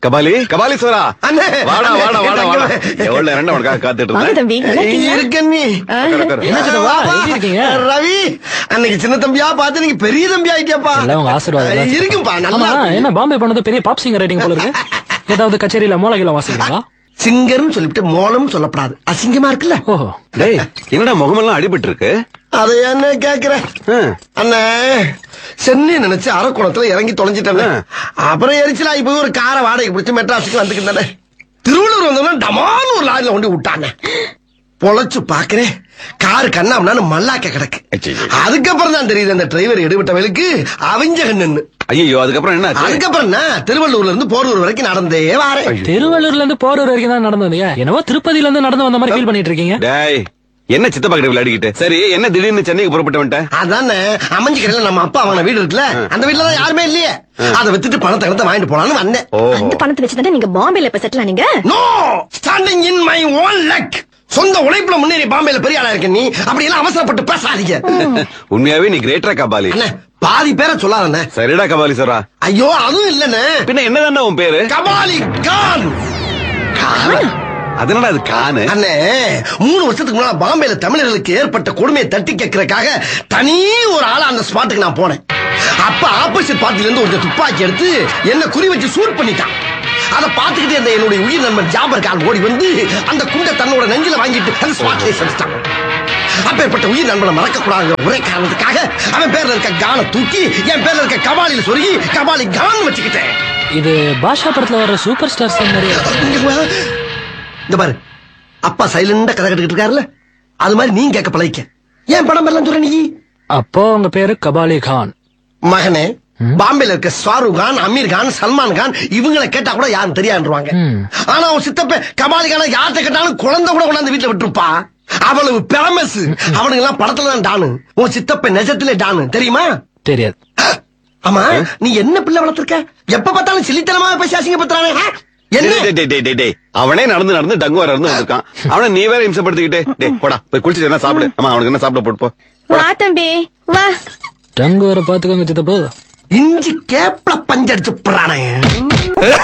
கபாலி கபாலீஸ்வரா அண்ணே. வாடா வாடா வாடா வாடா அண்ணே. எவ்வளவு நேரம் உனக்காக காத்துட்டு வாங்க இருந்தேன் தம்பி நல்லா இருக்கீங்களா? இருக்க நீ ஆ, உட்காரு, உட்காரு. என்ன சித்தப்பா, எப்படி இருக்கீங்க? ரவி அன்னைக்கு சின்ன தம்பியா பார்த்து நீங்க பெரிய தம்பி ஆயிட்டியாப்பா எல்லாம் உங்க ஆசீர்வாதம் தான் சித்தப்பா. இருக்கும்பா ஆமா நல்லா இருக்கு. என்ன பாம்பே பண்ணது பெரிய பாப் சிங்கர் ரைட்டிங் போல இருக்கு ஏதாவது கச்சேரியில மூலகில வாசிக்கிறீங்களா சிங்கர்னு சொல்லிவிட்டு மோளம் சொல்லப்படாது அசிங்கமா இருக்குல்ல ஓஹோ டேய் என்னடா முகமெல்லாம் அடிபட்டு இருக்கு அதை என்ன கேக்குற ஆ. அண்ணே சென்னை நினைச்சு அரக்குளத்துல இறங்கி தொலைஞ்சிட்டேன் அப்புறம் எரிச்சலாகி போய் ஒரு காரை வாடகை பிடிச்சு மெட்ராஸுக்கு வந்துக்கிட்டேன் திருவள்ளூர் வந்தோம்னா டமான்னு ஒரு லாரில கொண்டு விட்டாங்க பொழைச்சு பாக்குறேன் காரு கண்ணாமண்ணு மல்லாக்க கிடக்கு ஐயையோ. அதுக்கப்புறம் தான் தெரியுது அந்த டிரைவர் எடுபட்டவளுக்கு அவிஞ்ச கண்ணுன்னு ஐயோ அதுக்கப்புறம் என்ன ஆச்சு? அதுக்கப்புறம் என்ன திருவள்ளூர்ல இருந்து போரூர் வரைக்கும் நடந்தே வாரேன் திருவள்ளூர்ல இருந்து போரூர் வரைக்கும் தான் நடந்து வந்தீங்க என்னவோ திருப்பதியில இருந்து நடந்து வந்த மாதிரி ஃபீல் பண்ணிட்டு இருக்கீங்க டேய் என்ன சித்தப்பா கிட்ட விளையாடிக்கிட்டு சரி என்ன திடீர்னு சென்னைக்கு புறப்பட்டு வந்துட்டேன் அதானே அமைஞ்ச கடையில நம்ம அப்பா வாங்கின வீடு இருக்குல்ல அந்த வீட்டுல தான் யாருமே இல்லையே அதை வித்துட்டு பணத்தை எடுத்து வாங்கிட்டு போலான்னு வந்தேன் ஓஹோ அந்த பணத்தை வச்சுதான் நீங்க பாம்பேல இப்ப செட்டில் ஆனீங்க no standing in my own luck சொந்த உழைப்புல முன்னேறி பாம்பேல பெரிய ஆளா இருக்க நீ அப்படி எல்லாம் அவசரப்பட்டு பேசாதீங்க உண்மையாவே நீ கிரேட்டரா கபாலி அண்ணே பாதி பேரை சொல்லாதண்ணே சரிடா கபாலீஸ்வரா ஐயோ அதுவும் இல்லண்ணே பின்ன என்னதான்டா உன் பேரு கபாலி கான் அதனடா அது கானு அண்ணே மூணு வருஷத்துக்கு முன்னால பாம்பேல தமிழர்களுக்கு ஏற்பட்ட கொடுமையை தட்டி கேட்கறதுக்காக தனி ஒரு ஆளா அந்த ஸ்பாட்டுக்கு நான் போனேன் அப்ப ஆப்போசிட் பார்ட்டில இருந்து ஒரு துப்பாக்கி எடுத்து என்ன குறி வச்சு சூட் பண்ணிட்டான் அதை பார்த்துக்கிட்டே இருந்த என்னுடைய உயிர் நண்பன் ஜாபர் கான் ஓடி வந்து அந்த குண்டை தன்னோட நெஞ்சில வாங்கிட்டு அந்த ஸ்பாட்லயே செலுத்தான் அப்பேற்பட்ட உயிர் நண்பனை மறக்க கூடாதுங்கிற ஒரே காரணத்துக்காக அவன் பேர்ல இருக்க கானை தூக்கி என் பேர்ல இருக்க கபாலில சொருகி கபாலி கான் வச்சுக்கிட்டேன் இது பாஷா படத்துல வர சூப்பர் ஸ்டார் சாங் மாதிரி இங்க வா. இந்த பாரு அப்பா சைலண்டா கதை கட்டுக்கிட்டு இருக்காருல்ல அது மாதிரி நீ கேட்க பழகிக்க ஏன் படம் எல்லாம் சொல்ற நீ அப்போ உங்க பேரு கபாலி கான் மகனே பாம்பேல இருக்க ஷாருக் கான் அமீர் கான் சல்மான் கான் இவங்களை கேட்டா கூட யாரும் தெரியாதுவாங்க ம். ஆனா அவன் சித்தப்ப கபாலி கான யார்கிட்ட கேட்டாலும் குழந்தை கூட கொண்டாந்து வீட்டுல விட்டுருப்பா அவ்வளவு பேமஸ் அவனுங்க எல்லாம் படத்துல தான் டானு உன் சித்தப்ப நெஜத்திலே டானு தெரியுமா தெரியாது ஆமா நீ என்ன பிள்ளை வளர்த்திருக்க எப்ப பார்த்தாலும் சிலித்தனமா பேசி அசிங்கப்படுத்துறானே ஆ? என்ன டேய், டேய், டேய், டேய், டேய். அவனே நடந்து நடந்து டங்கு வர இருந்து வந்திருக்கான் அவனை நீ வேற இம்சப்படுத்திக்கிட்டே டேய் போடா போய் குளிச்சுட்டு என்ன சாப்பிடு ஆமா அவனுக்கு என்ன சாப்பிட போட்டு போ வா தம்பி வா டங்கு வர பாத்துக்கோங்க சித்தப்போ இஞ்சி கேப்ல பஞ்சடிச்சு போறானே